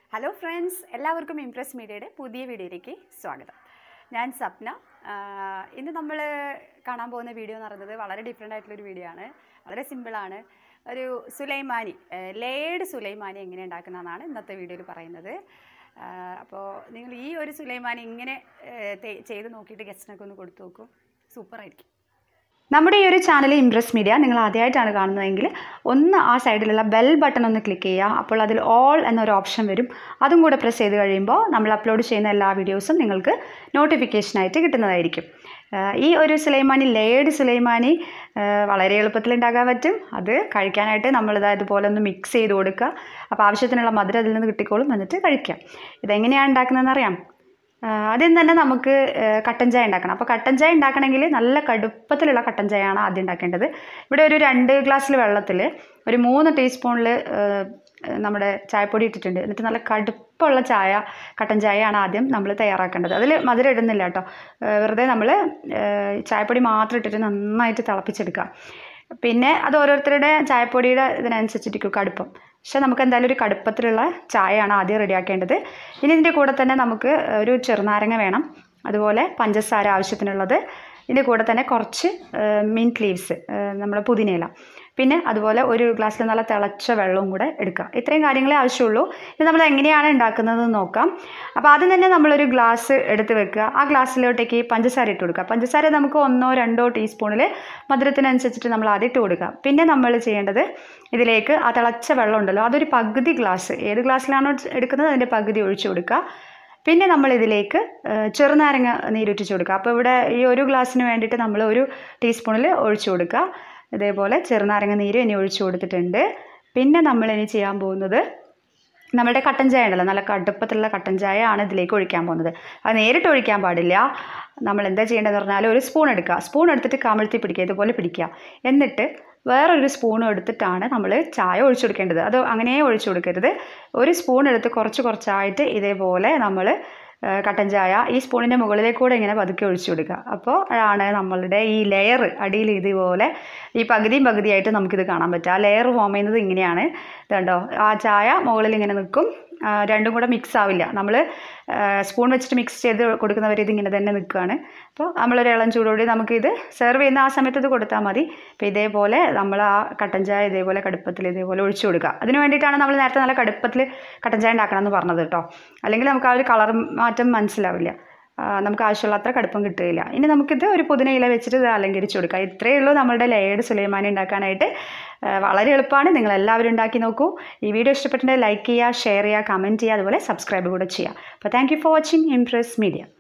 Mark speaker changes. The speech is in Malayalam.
Speaker 1: ഹലോ ഫ്രണ്ട്സ് എല്ലാവർക്കും ഇംപ്രസ് മീഡിയയുടെ പുതിയ വീഡിയോയിലേക്ക് സ്വാഗതം ഞാൻ സ്വപ്ന ആഹ് ഇന്ന് നമ്മൾ കാണാൻ പോകുന്ന വീഡിയോ എന്ന് പറയുന്നത് വളരെ ഡിഫറെൻ്റ് ആയിട്ടുള്ളൊരു വീഡിയോ ആണ് വളരെ സിമ്പിളാണ് ഒരു സുലൈമാനി ലേഡ് സുലൈമാനി എങ്ങനെ ഉണ്ടാക്കുന്നതെന്നാണ് ഇന്നത്തെ വീഡിയോയിൽ പറയുന്നത് അപ്പോൾ നിങ്ങൾ ഈ ഒരു സുലൈമാനി ഇങ്ങനെ ആഹ് തെ- ചെയ്ത് നോക്കിയിട്ട് ഗസ്റ്റിനൊക്കെ ഒന്ന് കൊടുത്തു നോക്കും സൂപ്പറായിരിക്കും നമ്മുടെ ഈ ഒരു ചാനൽ ഇംപ്രസ് മീഡിയ നിങ്ങൾ ആദ്യമായിട്ടാണ് കാണുന്നതെങ്കിൽ ഒന്ന് ആ സൈഡിലുള്ള ബെൽ ബട്ടൺ ഒന്ന് ക്ലിക്ക് ചെയ്യുക അപ്പോൾ അതിൽ ഓൾ എന്നൊരു ഓപ്ഷൻ വരും അതും കൂടെ പ്രസ് ചെയ്ത് കഴിയുമ്പോൾ നമ്മൾ അപ്ലോഡ് ചെയ്യുന്ന എല്ലാ വീഡിയോസും നിങ്ങൾക്ക് നോട്ടിഫിക്കേഷനായിട്ട് കിട്ടുന്നതായിരിക്കും ആഹ് ഈ ഒരു സുലൈമാനി ലേഡ് സുലൈമാനി ആഹ് വളരെ എളുപ്പത്തിൽ ഉണ്ടാക്കാൻ പറ്റും അത് കഴിക്കാനായിട്ട് നമ്മളിത് ഇതുപോലെ ഒന്ന് മിക്സ് ചെയ്ത് കൊടുക്കുക അപ്പോൾ ആവശ്യത്തിനുള്ള മധുരം അതിൽ നിന്ന് കിട്ടിക്കോളും എന്നിട്ട് കഴിക്കാം ഇതെങ്ങനെയാണ് ഉണ്ടാക്കുന്നതെന്ന് അറിയാം ആഹ് ആദ്യം തന്നെ നമുക്ക് ആഹ് കട്ടൻ ചായ ഉണ്ടാക്കണം അപ്പോൾ കട്ടൻ ചായ ഉണ്ടാക്കണമെങ്കിൽ നല്ല കടുപ്പത്തിലുള്ള കട്ടൻ ചായയാണ് ആദ്യം ഉണ്ടാക്കേണ്ടത് ഇവിടെ ഒരു രണ്ട് ഗ്ലാസ്സിൽ വെള്ളത്തിൽ ഒരു മൂന്ന് ടീസ്പൂണിൽ നമ്മുടെ ചായപ്പൊടി ഇട്ടിട്ടുണ്ട് എന്നിട്ട് നല്ല കടുപ്പമുള്ള ചായ കട്ടൻ ചായയാണ് ആദ്യം നമ്മൾ തയ്യാറാക്കേണ്ടത് അതിൽ മധുരം ഇടുന്നില്ല കേട്ടോ ആഹ് വെറുതെ നമ്മൾ ചായപ്പൊടി മാത്രം ഇട്ടിട്ട് നന്നായിട്ട് തിളപ്പിച്ചെടുക്കുക പിന്നെ അത് ഓരോരുത്തരുടെ ചായപ്പൊടിയുടെ ഇതിനനുസരിച്ചിരിക്കും കടുപ്പം പക്ഷെ നമുക്ക് എന്തായാലും ഒരു കടുപ്പത്തിലുള്ള ചായയാണ് ആദ്യം റെഡിയാക്കേണ്ടത് ഇനി ഇതിൻ്റെ കൂടെ തന്നെ നമുക്ക് ഒരു ചെറുനാരങ്ങ വേണം അതുപോലെ പഞ്ചസാര ആവശ്യത്തിനുള്ളത് ഇതിൻ്റെ കൂടെ തന്നെ കുറച്ച് മിൻറ്റ് ലീവ്സ് നമ്മുടെ പുതിനയില പിന്നെ അതുപോലെ ഒരു ഗ്ലാസ്സിൽ നല്ല തിളച്ച വെള്ളവും കൂടെ എടുക്കുക ഇത്രയും കാര്യങ്ങളെ ആവശ്യമുള്ളൂ ഇത് നമ്മൾ എങ്ങനെയാണ് ഉണ്ടാക്കുന്നതെന്ന് നോക്കാം അപ്പോൾ ആദ്യം തന്നെ നമ്മളൊരു ഗ്ലാസ് എടുത്ത് വെക്കുക ആ ഗ്ലാസ്സിലോട്ടേക്ക് പഞ്ചസാര ഇട്ട് കൊടുക്കുക പഞ്ചസാര നമുക്ക് ഒന്നോ രണ്ടോ ടീസ്പൂണിൽ മധുരത്തിനനുസരിച്ചിട്ട് നമ്മൾ ആദ്യം ഇട്ട് കൊടുക്കുക പിന്നെ നമ്മൾ ചെയ്യേണ്ടത് ഇതിലേക്ക് ആ തിളച്ച വെള്ളം ഉണ്ടല്ലോ അതൊരു പകുതി ഗ്ലാസ് ഏത് ഗ്ലാസ്സിലാണോ എടുക്കുന്നത് അതിൻ്റെ പകുതി ഒഴിച്ചു കൊടുക്കുക പിന്നെ നമ്മൾ ഇതിലേക്ക് ചെറുനാരങ്ങ നീരൊറ്റിച്ച് കൊടുക്കുക അപ്പോൾ ഇവിടെ ഈ ഒരു ഗ്ലാസ്സിന് വേണ്ടിയിട്ട് നമ്മൾ ഒരു ടീസ്പൂണിൽ ഒഴിച്ചു കൊടുക്കുക ഇതേപോലെ ചെറുനാരങ്ങ നീര് ഇനി ഒഴിച്ചു കൊടുത്തിട്ടുണ്ട് പിന്നെ നമ്മൾ ഇനി ചെയ്യാൻ പോകുന്നത് നമ്മുടെ കട്ടൻ ചായ ഉണ്ടല്ലോ നല്ല കടുപ്പത്തിലുള്ള കട്ടൻ ചായ ആണ് ഇതിലേക്ക് ഒഴിക്കാൻ പോകുന്നത് അത് നേരിട്ട് ഒഴിക്കാൻ പാടില്ല നമ്മൾ എന്താ ചെയ്യേണ്ടതെന്ന് പറഞ്ഞാൽ ഒരു സ്പൂൺ എടുക്കുക സ്പൂൺ എടുത്തിട്ട് കമിഴ്ത്തി പിടിക്കുക ഇതുപോലെ പിടിക്കുക എന്നിട്ട് വേറൊരു സ്പൂൺ എടുത്തിട്ടാണ് നമ്മൾ ചായ ഒഴിച്ചു കൊടുക്കേണ്ടത് അത് അങ്ങനെ ഒഴിച്ചു കൊടുക്കരുത് ഒരു സ്പൂൺ എടുത്ത് കുറച്ച് കുറച്ചായിട്ട് ഇതേപോലെ നമ്മൾ കട്ടൻ ചായ ഈ സ്പൂണിൻ്റെ മുകളിലേക്കൂടെ ഇങ്ങനെ പതുക്കെ ഒഴിച്ചു കൊടുക്കുക അപ്പോൾ ആണ് നമ്മളുടെ ഈ ലെയർ അടിയിൽ ഇതുപോലെ ഈ പകുതിയും പകുതിയായിട്ട് നമുക്കിത് കാണാൻ പറ്റും ആ ലെയർ ഫോം ചെയ്യുന്നത് ഇങ്ങനെയാണ് ഇതുണ്ടോ ആ ചായ മുകളിൽ ഇങ്ങനെ നിൽക്കും ആ, രണ്ടും കൂടെ മിക്സ് ആവില്ല നമ്മൾ സ്പൂൺ വെച്ചിട്ട് മിക്സ് ചെയ്ത് കൊടുക്കുന്നവർ ഇതിങ്ങനെ തന്നെ നിൽക്കുകയാണ് അപ്പോൾ നമ്മളൊരു ഇളം ചൂടോടെ നമുക്കിത് സെർവ് ചെയ്യുന്ന ആ സമയത്ത് ഇത് കൊടുത്താൽ മതി അപ്പോൾ ഇതേപോലെ നമ്മൾ ആ കട്ടൻ ചായ ഇതേപോലെ കടുപ്പത്തിൽ ഇതേപോലെ ഒഴിച്ചു കൊടുക്കുക അതിന് വേണ്ടിയിട്ടാണ് നമ്മൾ നേരത്തെ നല്ല കടുപ്പത്തിൽ കട്ടൻ ചായ ഉണ്ടാക്കണം എന്ന് പറഞ്ഞത് കേട്ടോ അല്ലെങ്കിൽ നമുക്ക് ആ ഒരു കളർ മാറ്റം മനസ്സിലാവില്ല ആ, നമുക്ക് ആവശ്യമുള്ള അത്ര കടുപ്പം കിട്ടുകയില്ല ഇനി നമുക്കിത് ഒരു പുതിന ഇല വെച്ചിട്ട് ഇത് അലങ്കരിച്ച് കൊടുക്കാം ഇത്രയേ ഉള്ളൂ നമ്മുടെ ലേഡ് സുലൈമാനി ഉണ്ടാക്കാനായിട്ട് ആ, വളരെ എളുപ്പമാണ് നിങ്ങൾ എല്ലാവരും ഉണ്ടാക്കി നോക്കൂ ഈ വീഡിയോ ഇഷ്ടപ്പെട്ടിട്ടുണ്ടെങ്കിൽ ലൈക്ക് ചെയ്യുക ഷെയർ ചെയ്യുക കമൻറ്റ് ചെയ്യുക അതുപോലെ സബ്സ്ക്രൈബ് കൂടെ ചെയ്യുക അപ്പോൾ thank you for watching impress media